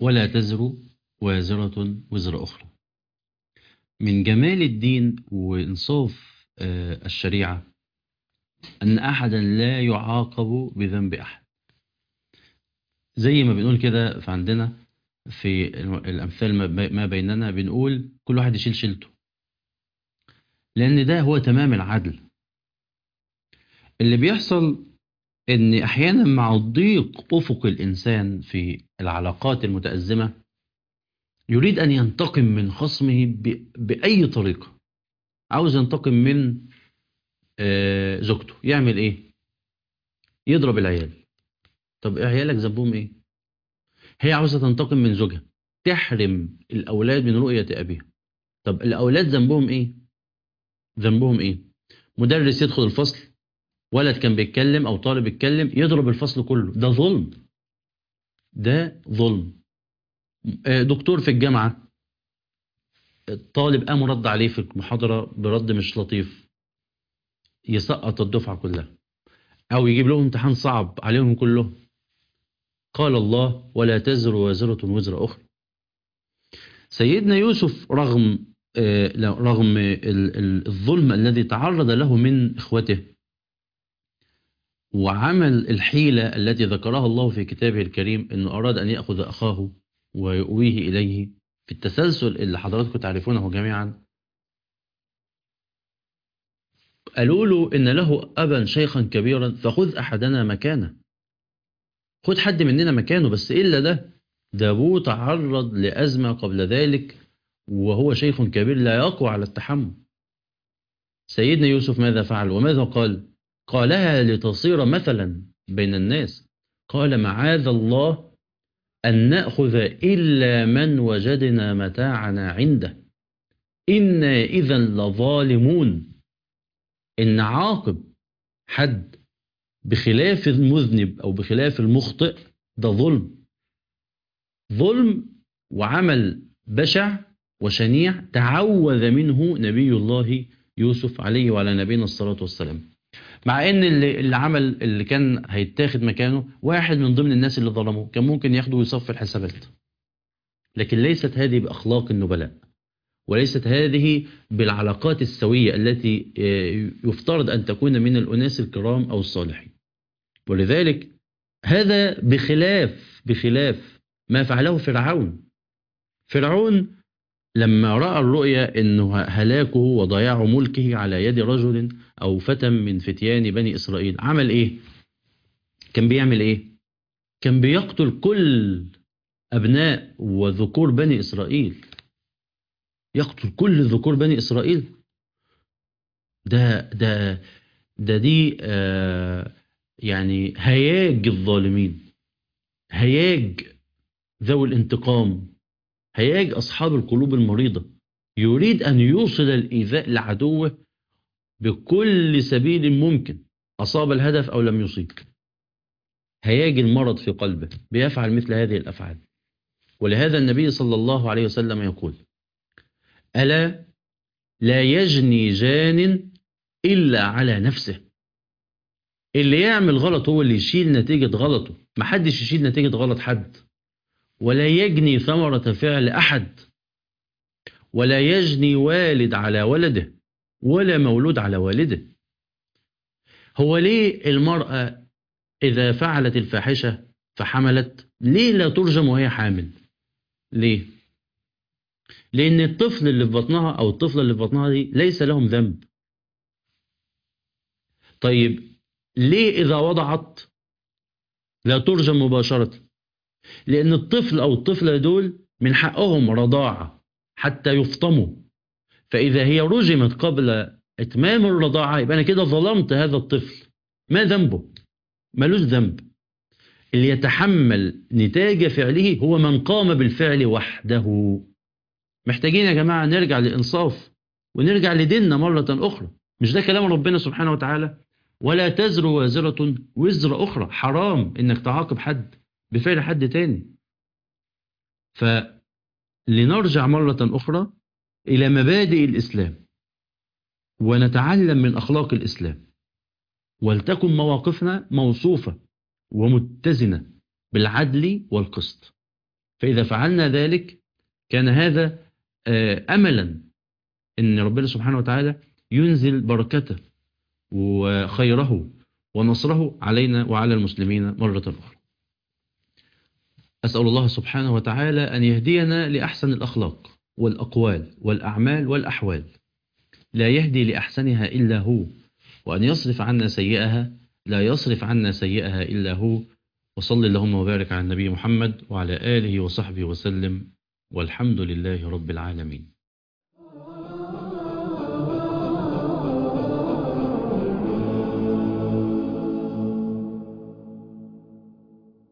ولا تزر وازرة وزر أخرى من جمال الدين وإنصاف آه، الشريعة أن أحدا لا يعاقب بذنب أحد زي ما بنقول كده فعندنا في الأمثال ما بي- ما بيننا بنقول كل واحد يشيل شيلته لأن ده هو تمام العدل اللي بيحصل ان احيانا مع ضيق افق الانسان في العلاقات المتازمه يريد ان ينتقم من خصمه ب- باي طريقه عاوز ينتقم من آه، زوجته يعمل ايه يضرب العيال طب عيالك ذنبهم ايه هي عاوزه تنتقم من زوجها تحرم الاولاد من رؤيه ابيها طب الاولاد ذنبهم ايه ذنبهم ايه مدرس يدخل الفصل ولد كان بيتكلم او طالب يتكلم يضرب الفصل كله ده ظلم ده ظلم آه، دكتور في الجامعة الطالب قام رد عليه في المحاضرة برد مش لطيف يسقط الدفعة كلها او يجيب لهم امتحان صعب عليهم كلهم قال الله ولا تزر وازرة وزر أخرى سيدنا يوسف رغم آه، لا، رغم ال- ال- الظلم الذي تعرض له من إخوته وعمل الحيلة التي ذكرها الله في كتابه الكريم أنه أراد أن يأخذ أخاه ويؤويه إليه في التسلسل اللي حضراتكم تعرفونه جميعا قالوا له إن له أبا شيخا كبيرا فخذ أحدنا مكانه خد حد مننا مكانه بس إلا ده ده أبوه تعرض لأزمة قبل ذلك وهو شيخ كبير لا يقوى على التحمل سيدنا يوسف ماذا فعل وماذا قال قالها لتصير مثلا بين الناس قال معاذ الله أن نأخذ إلا من وجدنا متاعنا عنده إنا إذا لظالمون إن عاقب حد بخلاف المذنب أو بخلاف المخطئ ده ظلم ظلم وعمل بشع وشنيع تعوذ منه نبي الله يوسف عليه وعلى نبينا الصلاة والسلام مع ان اللي, اللي عمل اللي كان هيتاخد مكانه واحد من ضمن الناس اللي ظلموه كان ممكن ياخده ويصفي الحسابات لكن ليست هذه بأخلاق النبلاء وليست هذه بالعلاقات السوية التي آه، يفترض أن تكون من الأناس الكرام أو الصالحين ولذلك هذا بخلاف بخلاف ما فعله فرعون فرعون لما رأى الرؤيا أنه هلاكه وضياع ملكه على يد رجل أو فتى من فتيان بني إسرائيل عمل إيه؟ كان بيعمل إيه؟ كان بيقتل كل أبناء وذكور بني إسرائيل يقتل كل ذكور بني إسرائيل ده ده ده دي آه يعني هياج الظالمين هياج ذوي الانتقام هياج أصحاب القلوب المريضة يريد أن يوصل الإيذاء لعدوه بكل سبيل ممكن أصاب الهدف أو لم يصيب هياج المرض في قلبه بيفعل مثل هذه الأفعال ولهذا النبي صلى الله عليه وسلم يقول ألا لا يجني جان إلا على نفسه اللي يعمل غلط هو اللي يشيل نتيجة غلطه محدش يشيل نتيجة غلط حد ولا يجني ثمرة فعل أحد ولا يجني والد على ولده ولا مولود على والده هو ليه المرأة إذا فعلت الفاحشة فحملت ليه لا ترجم وهي حامل ليه لأن الطفل اللي في بطنها أو الطفلة اللي في بطنها دي ليس لهم ذنب طيب ليه إذا وضعت لا ترجم مباشرة لأن الطفل أو الطفلة دول من حقهم رضاعة حتى يفطموا فإذا هي رجمت قبل إتمام الرضاعة يبقى أنا كده ظلمت هذا الطفل ما ذنبه ملوش ذنب اللي يتحمل نتاج فعله هو من قام بالفعل وحده محتاجين يا جماعة نرجع لإنصاف ونرجع لديننا مرة أخرى مش ده كلام ربنا سبحانه وتعالى ولا تزر وازرة وزر أخرى حرام إنك تعاقب حد بفعل حد تاني فلنرجع مرة أخرى إلى مبادئ الإسلام ونتعلم من أخلاق الإسلام ولتكن مواقفنا موصوفة ومتزنة بالعدل والقسط فإذا فعلنا ذلك كان هذا آه، أملا أن ربنا سبحانه وتعالى ينزل بركته وخيره ونصره علينا وعلى المسلمين مرة أخرى أسأل الله سبحانه وتعالى أن يهدينا لأحسن الأخلاق والأقوال والأعمال والأحوال لا يهدي لأحسنها إلا هو وأن يصرف عنا سيئها لا يصرف عنا سيئها إلا هو وصل اللهم وبارك على النبي محمد وعلى آله وصحبه وسلم والحمد لله رب العالمين